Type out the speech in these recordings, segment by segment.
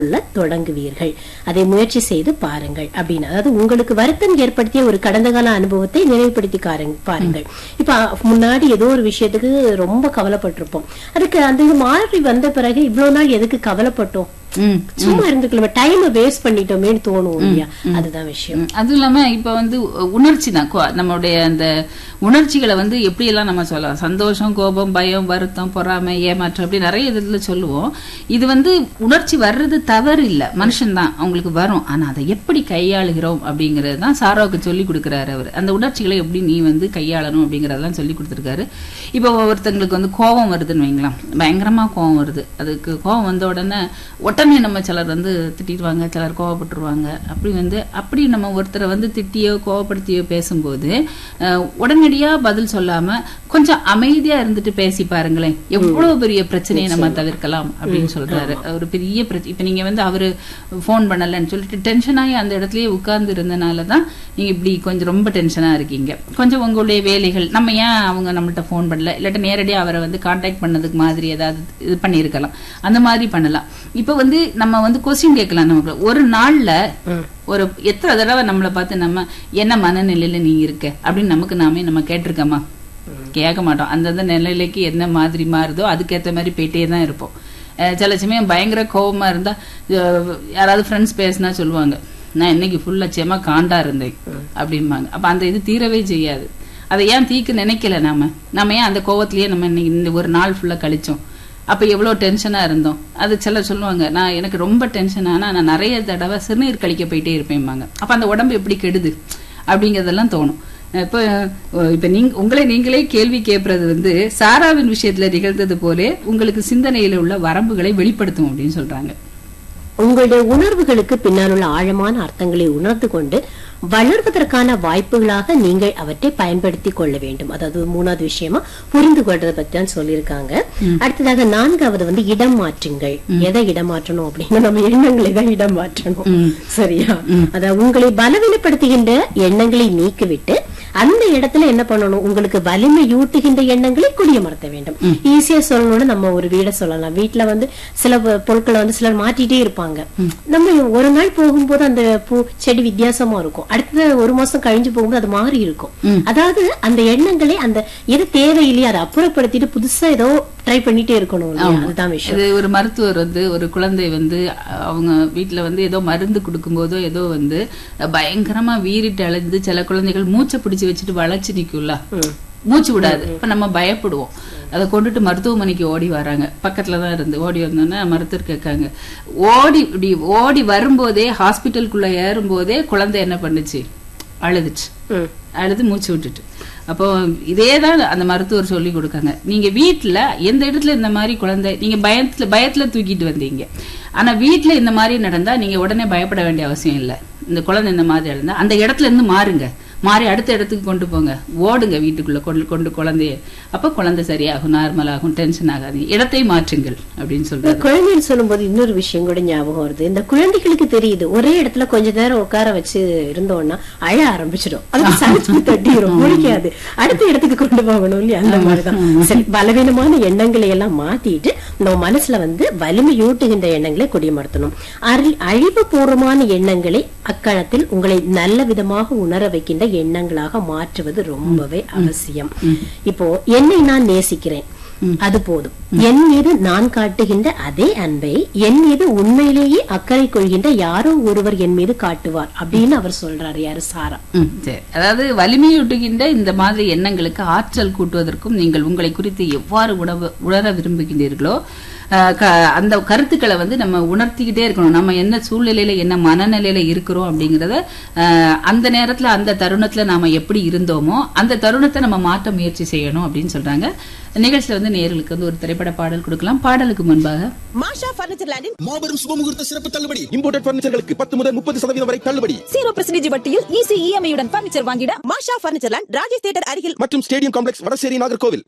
கொள்ள தொடங்குவீர்கள் அதை முயற்சி செய்து பாருங்கள் அப்படின்னு அதாவது உங்களுக்கு வருத்தம் ஏற்படுத்திய ஒரு கடந்த கால அனுபவத்தை நினைவுபடுத்தி காருங்க- பாருங்கள் இப்ப முன்னாடி ஏதோ ஒரு விஷயத்துக்கு ரொம்ப கவலைப்பட்டிருப்போம் அதுக்கு அந்த இது மாறி வந்த பிறகு இவ்வளவு நாள் எதுக்கு கவலைப்பட்டோம் ம் சும்மா இருந்துக்கலாம் டைம் வேஸ்ட் பண்ணிட்டோமேன்னு தோணும் இல்லையா அதுதான் விஷயம் ம். அதுவும் இல்லாம இப்ப வந்து உணர்ச்சி தான் கோ- நம்மளுடைய அந்த உணர்ச்சிகளை வந்து எப்படி எல்லாம் நம்ம சொல்லலாம் சந்தோஷம் கோபம் பயம் வருத்தம் பொறாமை ஏமாற்றம் அப்படி நிறைய இதுல சொல்லுவோம் இது வந்து உணர்ச்சி வர்றது தவறு இல்ல மனுஷன் தான் அவங்களுக்கு வரும் ஆனா அதை எப்படி கையாளுகிறோம் அப்படிங்கறது தான் சாராவுக்கு சொல்லி கொடுக்குறாரு அவர் அந்த உணர்ச்சிகளை எப்படி நீ வந்து கையாளணும் அப்படிங்கறதெல்லாம் சொல்லி கொடுத்துருக்காரு இப்போ ஒருத்தங்களுக்கு வந்து கோபம் வருதுன்னு வைங்களேன் பயங்கரமா கோபம் வருது அதுக்கு கோபம் வந்த உடனே உடனே நம்ம சிலர் வந்து திட்டிடுவாங்க சிலர் கோவப்பட்டுருவாங்க அப்படி வந்து அப்படி நம்ம ஒருத்தரை வந்து திட்டியோ கோவப்படுத்தியோ பேசும்போது அஹ், உடனடியா பதில் சொல்லாம கொஞ்சம் அமைதியா இருந்துட்டு பேசி பாருங்களேன் எவ்வளவு பெரிய பிரச்சனையை நம்ம தவிர்க்கலாம் அப்படின்னு சொல்றாரு ஒரு பெரிய பிரச்சனை இப்ப நீங்க வந்து அவரு ஃபோன் பண்ணலன்னு சொல்லிட்டு டென்ஷன் ஆகி அந்த இடத்துலயே உட்கார்ந்து இருந்தனால தான் நீங்க இப்படி கொஞ்சம் ரொம்ப டென்ஷனா இருக்கீங்க கொஞ்சம் உங்களுடைய வேலைகள் நம்ம ஏன் அவங்க நம்மள்ட்ட ஃபோன் பண்ணல இல்லாட்டி நேரடியா அவரை வந்து காண்டாக்ட் பண்ணதுக்கு மாதிரி ஏதாவது இது பண்ணியிருக்கலாம் அந்த மாதிரி பண்ணலாம் இப்ப வந்து நம்ம வந்து கொஸ்டின் கேட்கலாம் நமக்கு ஒரு நாள்ல ஒரு எத்தனை தடவை நம்மளை பார்த்து நம்ம என்ன மனநிலையில நீ இருக்க அப்படின்னு நமக்கு நாமே நம்ம கேட்டிருக்கோமா கேட்க மாட்டோம் அந்தந்த நிலையிலைக்கு என்ன மாதிரி மாறுதோ அதுக்கேத்த மாதிரி போயிட்டே தான் இருப்போம் அஹ் சில சமயம் பயங்கர கோவமா இருந்தா அஹ் யாராவது ஃப்ரெண்ட்ஸ் பேசினா சொல்லுவாங்க நான் இன்னைக்கு ஃபுல்லா செம காண்டா இருந்தேன் அப்படிம்பாங்க அப்ப அந்த இது தீரவே செய்யாது அதை ஏன் தீக்க நினைக்கல நாம நம்ம ஏன் அந்த கோவத்திலேயே நம்ம இன்னைக்கு இந்த ஒரு நாள் ஃபுல்லா கழிச்சோம் அப்ப எவ்வளவு டென்ஷனா இருந்தோம் அது சிலர் சொல்லுவாங்க நான் எனக்கு ரொம்ப டென்ஷன் ஆனா நான் நிறைய தடவை சிறுநீர் கழிக்க போயிட்டே இருப்பேன்பாங்க அப்ப அந்த உடம்பு எப்படி கெடுது அப்படிங்கறதெல்லாம் தோணும் இப்ப அஹ், இப்ப நீங்க உங்களை நீங்களே கேள்வி கேட்பது வந்து சாராவின் விஷயத்துல நிகழ்ந்தது போலே உங்களுக்கு சிந்தனையில உள்ள வரம்புகளை வெளிப்படுத்தும் அப்படின்னு சொல்றாங்க உங்களுடைய உணர்வுகளுக்கு பின்னால் உள்ள ஆழமான அர்த்தங்களை உணர்ந்து கொண்டு வளர்வதற்கான வாய்ப்புகளாக நீங்கள் அவற்றை பயன்படுத்திக் கொள்ள வேண்டும் அதாவது மூணாவது விஷயமா புரிந்து கொள்றதை பத்தி தான் சொல்லியிருக்காங்க அடுத்ததாக நான்காவது வந்து இடம் மாற்றுங்கள் எதை இடம் மாற்றணும் அப்படின்னா நம்ம எண்ணங்களை தான் இடம் மாற்றணும் சரியா அதாவது உங்களை பலவீனப்படுத்துகின்ற எண்ணங்களை நீக்கிவிட்டு அந்த இடத்துல என்ன பண்ணணும் உங்களுக்கு வலிமையூட்டுகின்ற எண்ணங்களை குடியமர்த்த வேண்டும் ஈஸியா சொல்லணும்னா நம்ம ஒரு வீட சொல்லலாம் வீட்டுல வந்து சில பொ- பொருட்களை வந்து சிலர் மாட்டிட்டே இருப்பாங்க நம்ம ஒரு நாள் போகும்போது அந்த பூ செடி வித்தியாசமா இருக்கும் அடுத்த ஒரு மாசம் கழிஞ்சு போகும்போது அது மாறி இருக்கும் அதாவது அந்த எண்ணங்களை அந்த எது தேவையில்லையே அதை அப்புறப்படுத்திட்டு புதுசா ஏதோ ட்ரை பண்ணிட்டே இருக்கணும் இல்லையா அதுதான் விஷயம் இது ஒரு மருத்துவர் வந்து ஒரு குழந்தை வந்து அஹ், அவங்க வீட்ல வந்து ஏதோ மருந்து கொடுக்கும்போதோ ஏதோ வந்து அஹ், பயங்கரமா வீறிட்டு அழைந்து சில குழந்தைகள் மூச்சை பிடிச்சு வச்சுட்டு வளைச்சு நிக்கும்ல மூச்சு விடாது இப்ப நம்ம பயப்படுவோம் அதை கொண்டுட்டு மருத்துவமனைக்கு ஓடி வராங்க பக்கத்துல தான் இருந்து ஓடி வந்தோன்னே மருத்துவர் கேட்காங்க ஓடி இப்படி ஓடி வரும்போதே ஹாஸ்பிட்டலுக்குள்ள ஏறும்போதே குழந்தை என்ன பண்ணுச்சு அழுதுச்சு ம். அழுது மூச்சு விட்டுட்டு அப்போ இதே தான் அந்த மருத்துவர் சொல்லி கொடுக்காங்க நீங்க வீட்ல எந்த இடத்துல இந்த மாதிரி குழந்தை நீங்க பயத்துல பயத்துல தூக்கிட்டு வந்தீங்க ஆனா வீட்ல இந்த மாதிரி நடந்தா நீங்க உடனே பயப்பட வேண்டிய அவசியம் இல்லை இந்த குழந்தை இந்த மாதிரி இருந்தா அந்த இடத்துல இருந்து மாறுங்க மாறி அடுத்த இடத்துக்கு கொண்டு போங்க ஓடுங்க வீட்டுக்குள்ள கொண்டு கொண்டு குழந்தைய அப்ப குழந்தை சரியாகும் நார்மல் ஆகும் டென்ஷன் ஆகாது இடத்தை மாற்றுங்கள் அப்படின்னு சொல்றாரு குழந்தைன்னு சொல்லும்போது இன்னொரு விஷயம் கூட ஞாபகம் வருது இந்த குழந்தைகளுக்கு தெரியுது ஒரே இடத்துல கொஞ்ச நேரம் உட்கார வச்சு இருந்தோம்னா அழ ஆரம்பிச்சிடும் அதுக்கு சளிச்சு தட்டிடும் முடிக்காது அடுத்த இடத்துக்கு கொண்டு போகணும் இல்லையா அந்த மாதிரிதான் சரி பலவீனமான எண்ணங்களை எல்லாம் மாத்திட்டு நம்ம மனசுல வந்து வலிமையூட்டுகின்ற எண்ணங்களை குடியமர்த்தணும் அறி- அழிவுபூர்வமான எண்ணங்களை அக்கணத்தில் உங்களை நல்ல விதமாக உணர வைக்கின்ற எண்ணங்களாக மாற்றுவது ரொம்பவே அவசியம் இப்போ என்னை நான் நேசிக்கிறேன் அது போதும் என் மீது நான் காட்டுகின்ற அதே அன்பை என் மீது உண்மையிலேயே அக்கறை கொள்கின்ற யாரோ ஒருவர் என் மீது காட்டுவார் அப்படின்னு அவர் சொல்றாரு யாரு சாரா ம், சரி அதாவது வலிமையூட்டுகின்ற இந்த மாதிரி எண்ணங்களுக்கு ஆற்றல் கூட்டுவதற்கும் நீங்கள் உங்களை குறித்து எவ்வாறு உணவு உணர விரும்புகின்றீர்களோ அஹ், க- அந்த கருத்துக்களை வந்து நம்ம உணர்த்திக்கிட்டே இருக்கணும் நம்ம என்ன சூழ்நிலையில என்ன மனநிலையில இருக்கிறோம் அப்படிங்கறத அஹ், அந்த நேரத்துல அந்த தருணத்துல நாம எப்படி இருந்தோமோ அந்த தருணத்தை நம்ம மாற்ற முயற்சி செய்யணும் அப்படின்னு சொல்றாங்க நிகழ்ச்சியில வந்து நேர்களுக்கு வந்து ஒரு திரைப்பட பாடல் கொடுக்கலாம் பாடலுக்கு முன்பாக மாஷா பர்னிச்சர் லேண்டின் மாபெரும் சுபமுகூர்த்த சிறப்பு தள்ளுபடி இம்போர்டட் பர்னிச்சர்களுக்கு பத்து முதல் முப்பது சதவீதம் வரை தள்ளுபடி ஜீரோ பெர்சன்டேஜ் வட்டியில் ஈஸி இஎம்ஐ உடன் பர்னிச்சர் வாங்கிட Masha furniture land Rajesh theatre அருகில் மற்றும் ஸ்டேடியம் காம்ப்ளெக்ஸ் வடசேரி நாகர்கோவில்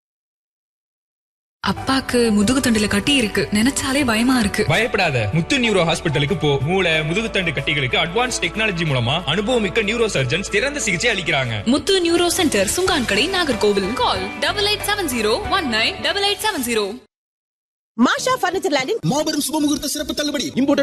அப்பாக்கு முதுகு தண்டுல கட்டி இருக்கு நினைச்சாலே பயமா இருக்கு பயப்படாத முத்து நியூரோ ஹாஸ்பிட்டலுக்கு போ மூளை முதுகுத்தண்டு கட்டிகளுக்கு அட்வான்ஸ் டெக்னாலஜி மூலமா அனுபவமிக்க நியூரோ சர்ஜன்ஸ் சிறந்த சிகிச்சை அளிக்கிறாங்க Muthu neuro centre Sungankadai Nagercoil call double eight seven zero one nine double eight seven zero Masha furniture லேண்டின் மாபெரும் சுபமுகூர்த்த சிறப்பு தள்ளுபடி இம்போர்டட்